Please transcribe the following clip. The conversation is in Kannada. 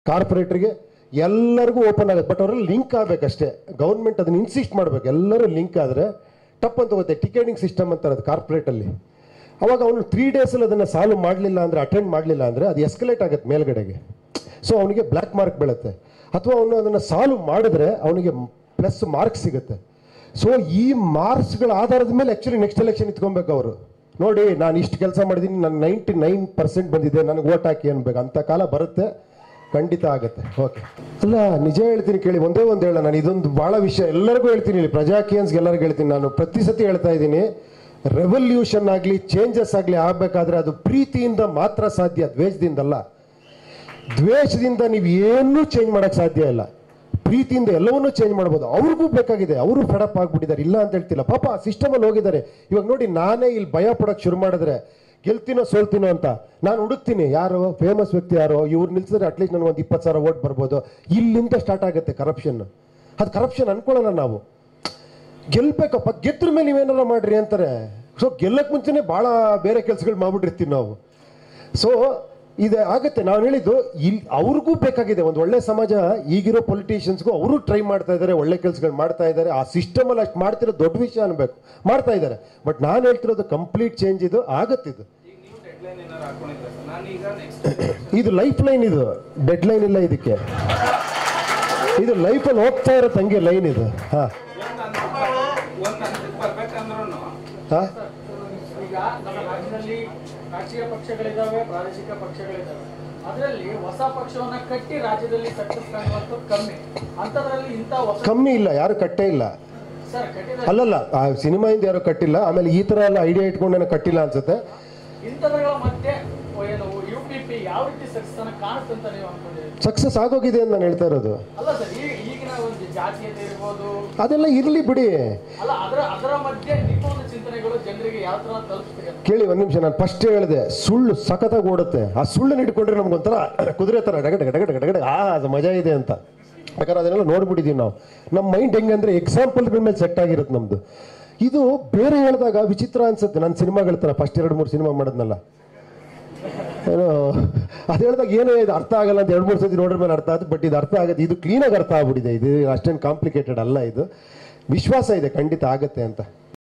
ಕಾರ್ಪೊರೇಟ್ರಿಗೆ ಎಲ್ಲರಿಗೂ ಓಪನ್ ಆಗುತ್ತೆ ಬಟ್ ಅವರಲ್ಲಿ ಲಿಂಕ್ ಆಗಬೇಕಷ್ಟೇ ಗೌರ್ಮೆಂಟ್ ಅದನ್ನ ಇನ್ಸಿಸ್ಟ್ ಮಾಡಬೇಕು ಎಲ್ಲರೂ ಲಿಂಕ್ ಆದರೆ ಟಪ್ ಅಂತ ಹೋಗುತ್ತೆ ಟಿಕೆಟಿಂಗ್ ಸಿಸ್ಟಮ್ ಅಂತಾರೆ ಅದು ಕಾರ್ಪೊರೇಟಲ್ಲಿ ಅವಾಗ ಅವನು ತ್ರೀ ಡೇಸಲ್ಲಿ ಅದನ್ನು ಸಾಲ್ವ್ ಮಾಡಲಿಲ್ಲ ಅಂದರೆ ಅಟೆಂಡ್ ಮಾಡಲಿಲ್ಲ ಅಂದರೆ ಅದು ಎಸ್ಕಲೇಟ್ ಆಗುತ್ತೆ ಮೇಲ್ಗಡೆಗೆ ಸೊ ಅವನಿಗೆ ಬ್ಲ್ಯಾಕ್ ಮಾರ್ಕ್ ಬೀಳುತ್ತೆ ಅಥವಾ ಅವನು ಅದನ್ನು ಸಾಲ್ವ್ ಮಾಡಿದ್ರೆ ಅವನಿಗೆ ಪ್ಲಸ್ ಮಾರ್ಕ್ಸ್ ಸಿಗುತ್ತೆ ಸೊ ಈ ಮಾರ್ಕ್ಸ್ಗಳ ಆಧಾರದ ಮೇಲೆ ಆ್ಯಕ್ಚುಲಿ ನೆಕ್ಸ್ಟ್ ಎಲೆಕ್ಷನ್ ಇಟ್ಕೊಬೇಕು ಅವರು ನೋಡಿ ನಾನು ಇಷ್ಟು ಕೆಲಸ ಮಾಡಿದ್ದೀನಿ ನಾನು ನೈಂಟಿ ನೈನ್ ಪರ್ಸೆಂಟ್ ಬಂದಿದೆ ನನಗೆ ಓಟ್ ಹಾಕಿ ಅನ್ಬೇಕು ಅಂಥ ಕಾಲ ಬರುತ್ತೆ ಖಂಡಿತ ಆಗುತ್ತೆ ಓಕೆ ಅಲ್ಲ ನಿಜ ಹೇಳ್ತೀನಿ ಕೇಳಿ ಒಂದೇ ಒಂದು ಹೇಳ ನಾನು ಇದೊಂದು ಭಾಳ ವಿಷಯ ಎಲ್ಲರಿಗೂ ಹೇಳ್ತೀನಿ ಇಲ್ಲಿ ಪ್ರಜಾಕಿಯನ್ಸ್ಗೆ ಎಲ್ಲರಿಗೂ ಹೇಳ್ತೀನಿ ನಾನು ಪ್ರತಿ ಸತಿ ಹೇಳ್ತಾ ಇದ್ದೀನಿ ರೆವಲ್ಯೂಷನ್ ಆಗಲಿ ಚೇಂಜಸ್ ಆಗಲಿ ಆಗಬೇಕಾದ್ರೆ ಅದು ಪ್ರೀತಿಯಿಂದ ಮಾತ್ರ ಸಾಧ್ಯ ದ್ವೇಷದಿಂದಲ್ಲ ದ್ವೇಷದಿಂದ ನೀವು ಏನೂ ಚೇಂಜ್ ಮಾಡೋಕ್ಕೆ ಸಾಧ್ಯ ಇಲ್ಲ ಪ್ರೀತಿಯಿಂದ ಎಲ್ಲವನ್ನೂ ಚೇಂಜ್ ಮಾಡ್ಬೋದು ಅವ್ರಿಗೂ ಬೇಕಾಗಿದೆ ಅವರು ಫೆಡಪ್ ಆಗ್ಬಿಟ್ಟಿದ್ದಾರೆ ಇಲ್ಲ ಅಂತ ಹೇಳ್ತಿಲ್ಲ ಪಾಪ ಆ ಸಿಸ್ಟಮಲ್ಲಿ ಹೋಗಿದ್ದಾರೆ ಇವಾಗ ನೋಡಿ ನಾನೇ ಇಲ್ಲಿ ಭಯ ಪಡೋಕೆ ಶುರು ಮಾಡಿದ್ರೆ ಗೆಲ್ತೀನೋ ಸೋಲ್ತೀನೋ ಅಂತ ನಾನು ಹುಡುಕ್ತೀನಿ ಯಾರು ಫೇಮಸ್ ವ್ಯಕ್ತಿ ಯಾರೋ ಇವ್ರು ನಿಲ್ಸಿದ್ರೆ ಅಟ್ಲೀಸ್ಟ್ ನನಗೆ ಒಂದು ಇಪ್ಪತ್ತು ಸಾವಿರ ಓಟ್ ಬರ್ಬೋದು ಇಲ್ಲಿಂದ ಸ್ಟಾರ್ಟ್ ಆಗುತ್ತೆ ಕರಪ್ಷನ್ ಅದು ಕರಪ್ಷನ್ ಅನ್ಕೊಳ್ಳೋಣ ನಾವು ಗೆಲ್ಬೇಕಪ್ಪ ಗೆದ್ರ ಮೇಲೆ ನೀವೇನಾರ ಮಾಡ್ರಿ ಅಂತಾರೆ ಸೊ ಗೆಲ್ಲಕ್ಕೆ ಮುಂಚೆನೆ ಭಾಳ ಬೇರೆ ಕೆಲಸಗಳು ಮಾಡ್ಬಿಟ್ಟಿರ್ತೀವಿ ನಾವು ಸೊ ಇದೆ ಆಗುತ್ತೆ ನಾನು ಹೇಳಿದ್ದು ಇಲ್ಲಿ ಅವ್ರಿಗೂ ಬೇಕಾಗಿದೆ ಒಂದು ಒಳ್ಳೆ ಸಮಾಜ ಈಗಿರೋ ಪೊಲಿಟಿಷಿಯನ್ಸ್ಗೂ ಅವರು ಟ್ರೈ ಮಾಡ್ತಾ ಇದ್ದಾರೆ ಒಳ್ಳೆ ಕೆಲಸಗಳು ಮಾಡ್ತಾ ಇದ್ದಾರೆ ಆ ಸಿಸ್ಟಮಲ್ಲಿ ಅಷ್ಟು ಮಾಡ್ತಿರೋ ದೊಡ್ಡ ವಿಷಯ ಅನ್ಬೇಕು ಮಾಡ್ತಾ ಇದ್ದಾರೆ ಬಟ್ ನಾನು ಹೇಳ್ತಿರೋದು ಕಂಪ್ಲೀಟ್ ಚೇಂಜ್ ಇದು ಆಗತ್ತಿದು ಈಗ ನೀವು ಡೆಡ್ಲೈನ್ ಏನಾರು ಹಾಕೊಂಡಿದ್ರೆ ಸರ್ ನಾನೀಗ ನೆಕ್ಸ್ಟ್ ಇದು ಲೈಫ್ ಲೈನ್ ಇದು ಡೆಡ್ ಲೈನ್ ಇಲ್ಲ ಇದಕ್ಕೆ ಇದು ಲೈಫಲ್ಲಿ ಹೋಗ್ತಾ ಇರೋ ತಂಗಿ ಲೈನ್ ಇದು ಹಾ ಒಂದು ಹಂತಕ್ಕೆ ಒಂದು ಹಂತಕ್ಕೆ ಬರ್ಬೇಕಂದ್ರೂ ಹಾ ಈಗ ನಮ್ಮ ರಾಜ್ಯದಲ್ಲಿ ರಾಷ್ಟ್ರೀಯ ಪಕ್ಷಗಳಿದ್ದಾವೆ ಪ್ರಾದೇಶಿಕ ಪಕ್ಷಗಳಿದ್ದಾವೆ ಅದರಲ್ಲಿ ಹೊಸ ಪಕ್ಷವನ್ನ ಕಟ್ಟಿ ರಾಜ್ಯದಲ್ಲಿ ಸಕ್ಸಸ್ ಕಾಣುವಂಥದ್ದು ಕಮ್ಮಿ ಅಂಥದ್ರಲ್ಲಿ ಇಂಥ ಹೊಸ ಕಮ್ಮಿ ಇಲ್ಲ ಯಾರು ಕಟ್ಟೇ ಇಲ್ಲ ಸರ್ ಕಟ್ಟಿದ ಅಲ್ಲಲ್ಲ ಆ ಸಿನಿಮಾಯಿಂದ ಯಾರು ಕಟ್ಟಿಲ್ಲ ಆಮೇಲೆ ಈ ತರ ಎಲ್ಲ ಐಡಿಯಾ ಇಟ್ಕೊಂಡೇನೋ ಕಟ್ಟಿಲ್ಲ ಅನ್ಸುತ್ತೆ ಇಂಥದ್ರ ಮಧ್ಯೆ ಏನು ಯು ಪಿ ಪಿ ಯಾವ ರೀತಿ ಸಕ್ಸಸ್ ಅನ್ನ ಕಾಣುತ್ತೆ ಅಂತ ನೀವು ಅನ್ಕೊಂಡಿದ್ದೀರಿ ಸಕ್ಸಸ್ ಆಗೋಗಿದೆ ಅಂತ ನಾನು ಹೇಳ್ತಾ ಇರೋದು ಅಲ್ಲ ಸರ್ ಈ ಈಗಿನ ಒಂದು ಜಾತೀಯತೆ ಇರ್ಬೋದು ಅದೆಲ್ಲ ಇರ್ಲಿ ಬಿಡಿ ಅಲ್ಲ ಅದರ ಅದರ ಮಧ್ಯೆ ನಿಮ್ಮ ಒಂದು ಚಿಂತನೆಗಳು ಜನರಿಗೆ ಯಾವ ತರ ತಲುಪಿಸ್ತೀರಿ ಅಂತ ಕೇಳಿ ಒಂದ್ ನಿಮಿಷ ನಾನು ಫಸ್ಟ್ ಹೇಳಿದೆ ಸುಳ್ಳು ಸಖತ್ತಾಗಿ ಓಡುತ್ತೆ ಆ ಸುಳ್ಳನ್ನ ಇಟ್ಕೊಂಡ್ರೆ ನಮ್ಗೊಂಥರ ಕುದುರೆ ತರ ಡಗಡ ಡಗಡ ಡಗಡ ಆ ಅದು ಮಜಾ ಇದೆ ಅಂತ ಯಾಕಂದ್ರೆ ಅದನ್ನೆಲ್ಲ ನೋಡ್ಬಿಟ್ಟಿದೀವಿ ನಾವು ನಮ್ಮ ಮೈಂಡ್ ಹೆಂಗಂದ್ರೆ ಎಕ್ಸಾಂಪಲ್ಗಳ ಮೇಲೆ ಸೆಟ್ ಆಗಿರುತ್ತೆ ನಮ್ದು ಇದು ಬೇರೆ ಹೇಳಿದಾಗ ವಿಚಿತ್ರ ಅನ್ಸುತ್ತೆ ನನ್ನ ಸಿನಿಮಾಗಳ ಥರ ಫಸ್ಟ್ ಎರಡು ಮೂರು ಸಿನಿಮಾ ಮಾಡೋದ್ನಲ್ಲ ಏನೋ ಅದು ಹೇಳಿದಾಗ ಏನೋ ಇದು ಅರ್ಥ ಆಗಲ್ಲ ಅಂತ ಎರಡು ಮೂರು ಸತಿ ನೋಡಿದ ಮೇಲೆ ಅರ್ಥ ಆಯ್ತು ಬಟ್ ಇದು ಅರ್ಥ ಆಗುತ್ತೆ ಇದು ಕ್ಲೀನಾಗಿ ಅರ್ಥ ಆಗ್ಬಿಟ್ಟಿದೆ ಇದು ಅಷ್ಟೇನು ಕಾಂಪ್ಲಿಕೇಟೆಡ್ ಅಲ್ಲ ಇದು ವಿಶ್ವಾಸ ಇದೆ ಖಂಡಿತ ಆಗುತ್ತೆ ಅಂತ